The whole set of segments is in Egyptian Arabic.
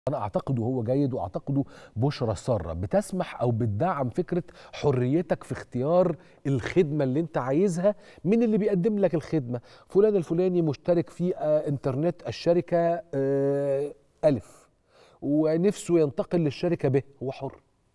انا اعتقده هو جيد واعتقده بشرى ساره بتسمح او بتدعم فكره حريتك في اختيار الخدمه اللي انت عايزها من اللي بيقدم لك الخدمه فلان الفلاني مشترك في آه، انترنت الشركه آه، الف ونفسه ينتقل للشركه ب هو حر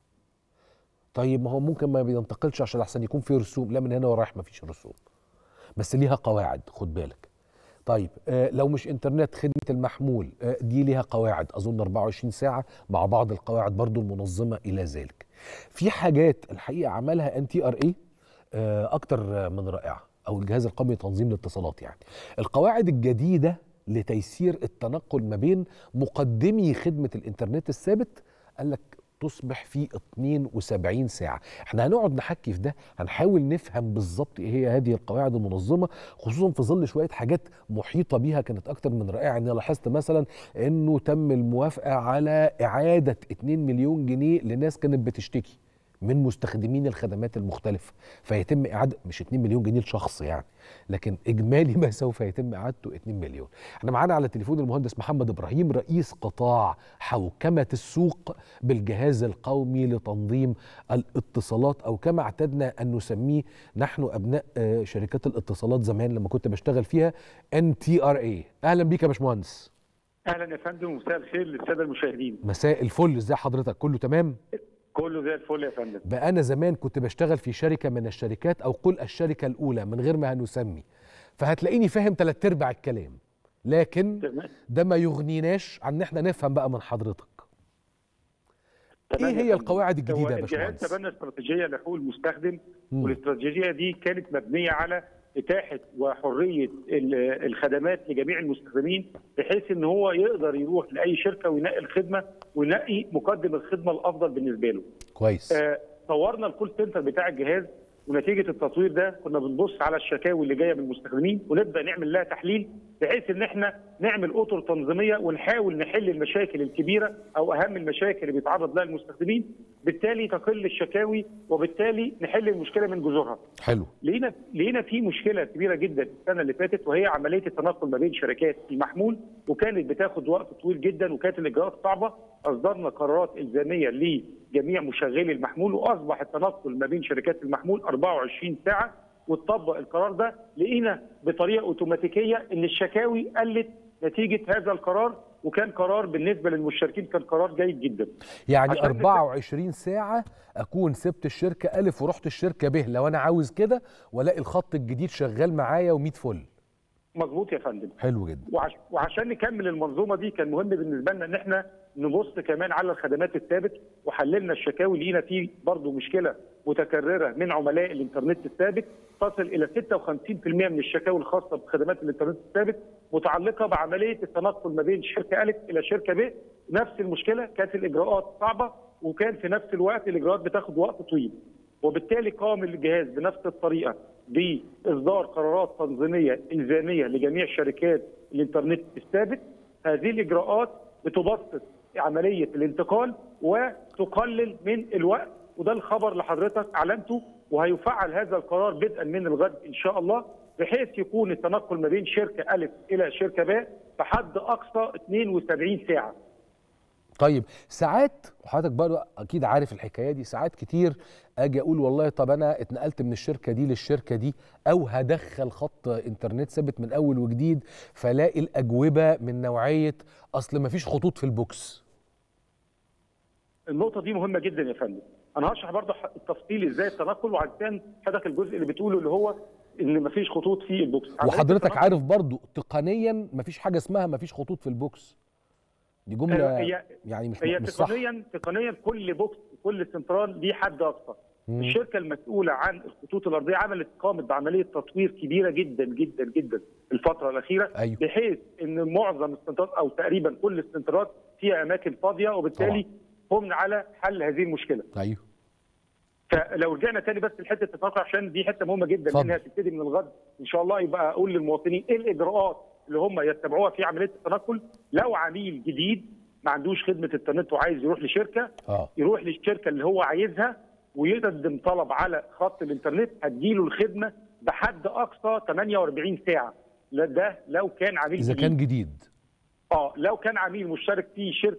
طيب ما هو ممكن ما بينتقلش عشان احسن يكون في رسوم لا من هنا ورايح ما فيش رسوم بس ليها قواعد خد بالك طيب آه لو مش انترنت خدمه المحمول آه دي ليها قواعد اظن 24 ساعه مع بعض القواعد برضو المنظمه الى ذلك في حاجات الحقيقه عملها ان تي ار اي اكتر من رائعه او الجهاز القومي لتنظيم الاتصالات يعني القواعد الجديده لتيسير التنقل ما بين مقدمي خدمه الانترنت الثابت قال لك تصبح في 72 ساعة احنا هنقعد نحكي في ده هنحاول نفهم بالظبط ايه هي هذه القواعد المنظمة خصوصا في ظل شوية حاجات محيطة بيها كانت اكتر من رائعة انا لاحظت مثلا انه تم الموافقة على اعادة 2 مليون جنيه لناس كانت بتشتكي من مستخدمين الخدمات المختلفة فيتم إعادة مش 2 مليون جنيه لشخص يعني لكن إجمالي ما سوف يتم إعادته 2 مليون احنا معانا على التليفون المهندس محمد إبراهيم رئيس قطاع حوكمة السوق بالجهاز القومي لتنظيم الاتصالات أو كما اعتدنا أن نسميه نحن أبناء آه، شركات الاتصالات زمان لما كنت بشتغل فيها NTRA أهلا بيك يا باشمهندس اهلا يا فندم ومساء الخير للساده المشاهدين مساء الفل ازي حضرتك كله تمام كله زي الفل يا فندم بقى انا زمان كنت بشتغل في شركه من الشركات او قل الشركه الاولى من غير ما هنسمي فهتلاقيني فاهم ثلاث ارباع الكلام لكن تمام ده ما يغنيناش عن ان احنا نفهم بقى من حضرتك تمام ايه يا هي فندم. القواعد الجديده هو يا الجهاز باشمهندس تبنى استراتيجيه لحقوق المستخدم مم. والاستراتيجيه دي كانت مبنيه على اتاحه وحريه ال- الخدمات لجميع المستخدمين بحيث ان هو يقدر يروح لاي شركه وينقي الخدمه وينقي مقدم الخدمه الافضل بالنسبه له. كويس آه، طورنا الكول سنتر بتاع الجهاز ونتيجه التطوير ده كنا بنبص على الشكاوي اللي جايه من المستخدمين ونبدا نعمل لها تحليل بحيث ان احنا نعمل اطر تنظيميه ونحاول نحل المشاكل الكبيره او اهم المشاكل اللي بيتعرض لها المستخدمين بالتالي تقل الشكاوي وبالتالي نحل المشكله من جذورها. حلو لقينا لقينا في مشكله كبيره جدا السنه اللي فاتت وهي عمليه التنقل ما بين شركات المحمول وكانت بتاخد وقت طويل جدا وكانت الاجراءات صعبه اصدرنا قرارات الزاميه لجميع مشغلي المحمول واصبح التنقل ما بين شركات المحمول 24 ساعه واتطبق القرار ده لقينا بطريقه اوتوماتيكيه ان الشكاوي قلت نتيجه هذا القرار وكان قرار بالنسبه للمشتركين كان قرار جيد جدا. يعني عشان 24 ساعه اكون سبت الشركه الف ورحت الشركه ب لو انا عاوز كده والاقي الخط الجديد شغال معايا و100 فل مظبوط يا فندم. حلو جدا وعش... وعشان نكمل المنظومه دي كان مهم بالنسبه لنا ان احنا نبص كمان على الخدمات الثابت وحللنا الشكاوي لقينا في برضه مشكله متكرره من عملاء الانترنت الثابت تصل الى 56% من الشكاوي الخاصه بخدمات الانترنت الثابت متعلقه بعمليه التنقل ما بين شركه الف الى شركه ب نفس المشكله كانت الاجراءات صعبه وكان في نفس الوقت الاجراءات بتاخد وقت طويل وبالتالي قام الجهاز بنفس الطريقه باصدار قرارات تنظيميه الزاميه لجميع شركات الانترنت الثابت هذه الاجراءات بتبسط عمليه الانتقال وتقلل من الوقت وده الخبر اللي حضرتك اعلنته وهيفعل هذا القرار بدءا من الغد ان شاء الله بحيث يكون التنقل ما بين شركه الف الى شركه ب بحد اقصى 72 ساعه طيب ساعات وحضرتك برضه اكيد عارف الحكايه دي ساعات كتير اجي اقول والله طب انا اتنقلت من الشركه دي للشركه دي او هدخل خط انترنت ثابت من اول وجديد فلاقي الاجوبه من نوعيه اصل ما فيش خطوط في البوكس النقطة دي مهمة جدا يا فندم. أنا هشرح برضه ح- التفصيل إزاي التنقل وعشان حضرتك الجزء اللي بتقوله اللي هو إن مفيش خطوط في البوكس. عملية وحضرتك التنقل- عارف برضه تقنيا ما فيش حاجه اسمها ما فيش خطوط في البوكس دي جمله هي يعني مش هي مش صح تقنيا تقنيا كل بوكس كل سنترال ليه حد أقصى. مم. الشركة المسؤولة عن الخطوط الأرضية عملت قامت بعملية تطوير كبيرة جدا جدا جدا الفترة الأخيرة أيوه. بحيث إن معظم السنترات أو تقريبا كل السنترات فيها أماكن فاضية وبالتالي قمنا على حل هذه المشكلة. ايوه فلو رجعنا تاني بس لحته التنقل عشان دي حته مهمه جدا اتفضل. انها تبتدي من الغد ان شاء الله يبقى اقول للمواطنين ايه الاجراءات اللي هم يتبعوها في عمليه التنقل لو عميل جديد ما عندوش خدمه انترنت وعايز يروح لشركه اه يروح للشركه اللي هو عايزها ويقدم طلب على خط الانترنت هتجيله الخدمه بحد اقصى 48 ساعه لا ده لو كان عميل اذا جديد. كان جديد اه لو كان عميل مشترك في شركه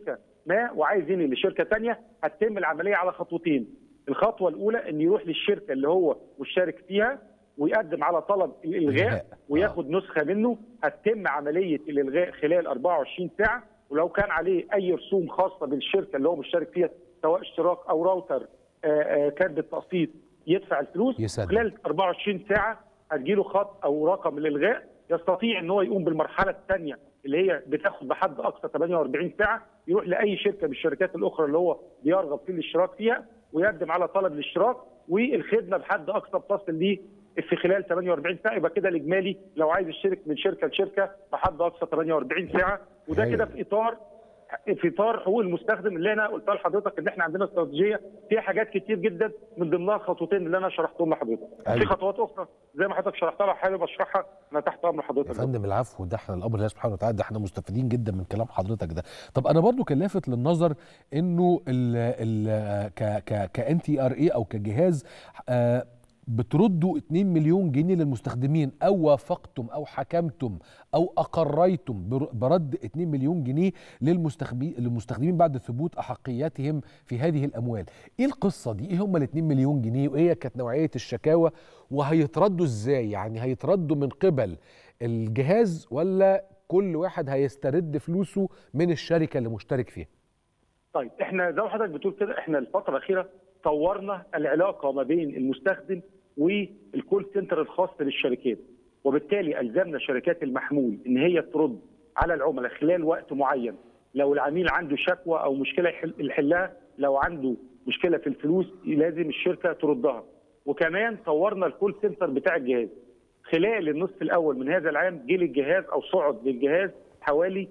ما وعايز ينقل لشركه ثانيه هتتم العمليه على خطوتين الخطوه الاولى ان يروح للشركه اللي هو مشترك فيها ويقدم على طلب الالغاء إلغاء. وياخد نسخه منه هتتم عمليه الالغاء خلال 24 ساعه ولو كان عليه اي رسوم خاصه بالشركه اللي هو مشترك فيها سواء اشتراك او راوتر آه، آه، كان بالتقسيط يدفع الفلوس يسدد. خلال 24 ساعه هتجيله خط او رقم الالغاء يستطيع ان هو يقوم بالمرحله الثانيه اللي هي بتاخد بحد اقصى 48 ساعه يروح لاي شركه من الشركات الاخرى اللي هو بيرغب في الاشتراك فيها ويقدم على طلب الاشتراك والخدمه بحد اقصى بتصل ليه في خلال 48 ساعه يبقى كده الاجمالي لو عايز يشترك من شركه لشركه بحد اقصى 48 ساعه وده هايل. كده في اطار في اطار حقوق المستخدم اللي انا قلتها لحضرتك ان احنا عندنا استراتيجيه فيها حاجات كتير جدا من ضمنها الخطوتين اللي انا شرحتهم لحضرتك أيوة. في خطوات اخرى زي ما حضرتك شرحتها لو حابب اشرحها انا تحت امر يا حضرتك فندم العفو ده احنا الامر لله سبحانه وتعالى ده احنا مستفيدين جدا من كلام حضرتك ده طب انا برضو كان لافت للنظر انه ال ال ك ك كان تي ار اي او كجهاز آه بتردوا 2 مليون جنيه للمستخدمين او وافقتم او حكمتم او اقريتم بر- برد 2 مليون جنيه للمستخدمين للمستخدمين بعد ثبوت احقيتهم في هذه الاموال ايه القصه دي ايه هم ال 2 مليون جنيه وايه كانت نوعيه الشكاوى وهيتردوا ازاي يعني هيتردوا من قبل الجهاز ولا كل واحد هيسترد فلوسه من الشركه اللي مشترك فيها طيب احنا زي ما حضرتك بتقول كده احنا الفتره الاخيره طورنا العلاقه ما بين المستخدم والكول سنتر الخاص بالشركات وبالتالي الزمنا شركات المحمول ان هي ترد على العملاء خلال وقت معين لو العميل عنده شكوى او مشكله يحل- يحلها لو عنده مشكله في الفلوس لازم الشركه تردها وكمان طورنا الكول سنتر بتاع الجهاز خلال النصف الاول من هذا العام جه للجهاز او صعد للجهاز حوالي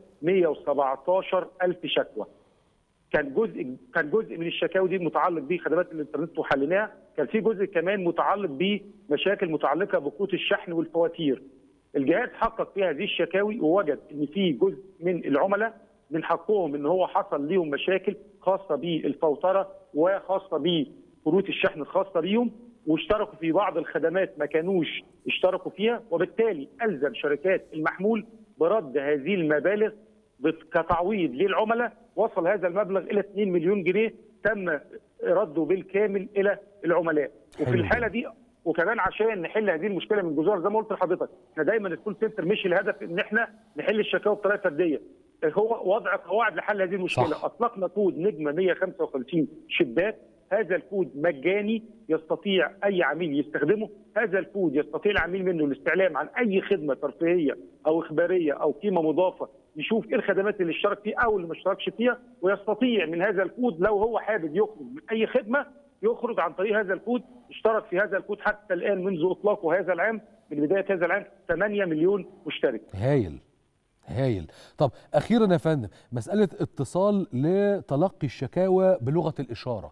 117 الف شكوى كان جزء كان جزء من الشكاوي دي متعلق بخدمات الانترنت وحليناها كان في جزء كمان متعلق بمشاكل متعلقه بخطوط الشحن والفواتير الجهاز حقق في هذه الشكاوي ووجد ان في جزء من العملاء من حقهم ان هو حصل ليهم مشاكل خاصه بالفوتره وخاصه بكروت الشحن الخاصه بيهم واشتركوا في بعض الخدمات ما كانوش اشتركوا فيها وبالتالي الزم شركات المحمول برد هذه المبالغ بت- كتعويض للعملاء وصل هذا المبلغ الى 2 مليون جنيه تم رده بالكامل الى العملاء وفي حلو الحاله دي وكمان عشان نحل هذه المشكله من جذورها زي ما قلت لحضرتك احنا دايما الكول سنتر مش الهدف ان احنا نحل الشكاوى بطريقه فرديه هو وضع قواعد لحل هذه المشكله صح. اطلقنا كود نجمه 155 شباك هذا الكود مجاني يستطيع اي عميل يستخدمه هذا الكود يستطيع العميل منه الاستعلام عن اي خدمه ترفيهيه او اخباريه او قيمه مضافه يشوف ايه الخدمات اللي اشترك فيها او اللي ما اشتركش فيها ويستطيع من هذا الكود لو هو حابب يخرج من اي خدمه يخرج عن طريق هذا الكود اشترك في هذا الكود حتى الان منذ اطلاقه هذا العام من بدايه هذا العام 8 مليون مشترك هايل هايل طب اخيرا يا فندم مساله اتصال لتلقي الشكاوى بلغه الاشاره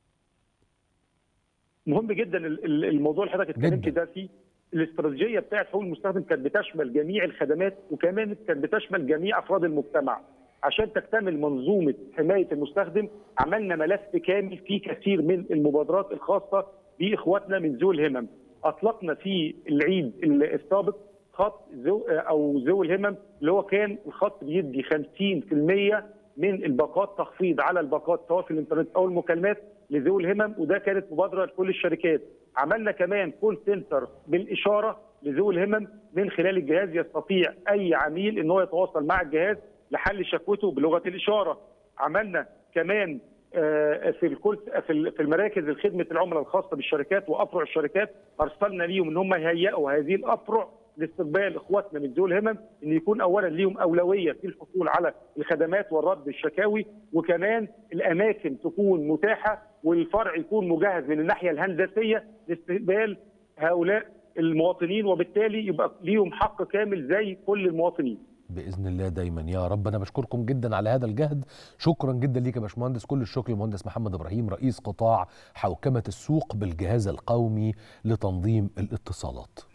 مهم جدا ال- ال- الموضوع اللي حضرتك اتكلمت جداً. ده فيه الاستراتيجيه بتاعت حقوق المستخدم كانت بتشمل جميع الخدمات وكمان كانت بتشمل جميع افراد المجتمع عشان تكتمل منظومه حمايه المستخدم عملنا ملف كامل فيه كثير من المبادرات الخاصه باخواتنا من ذوي الهمم اطلقنا في العيد السابق خط ذو او ذوي الهمم اللي هو كان الخط بيدي 50% من الباقات تخفيض على الباقات سواء في الانترنت او المكالمات لذوي الهمم وده كانت مبادره لكل الشركات عملنا كمان كول سنتر بالاشاره لذوي الهمم من خلال الجهاز يستطيع اي عميل ان هو يتواصل مع الجهاز لحل شكوته بلغه الاشاره عملنا كمان آه، في الكل في ال- في المراكز خدمه العملاء الخاصه بالشركات وافرع الشركات ارسلنا ليهم ان هم يهيئوا هذه الافرع لاستقبال اخواتنا من ذوي الهمم ان يكون اولا ليهم اولويه في الحصول على الخدمات والرد الشكاوي وكمان الاماكن تكون متاحه والفرع يكون مجهز من الناحيه الهندسيه لاستقبال هؤلاء المواطنين وبالتالي يبقى ليهم حق كامل زي كل المواطنين. باذن الله دايما يا رب انا بشكركم جدا على هذا الجهد شكرا جدا ليك يا باشمهندس كل الشكر للمهندس محمد ابراهيم رئيس قطاع حوكمه السوق بالجهاز القومي لتنظيم الاتصالات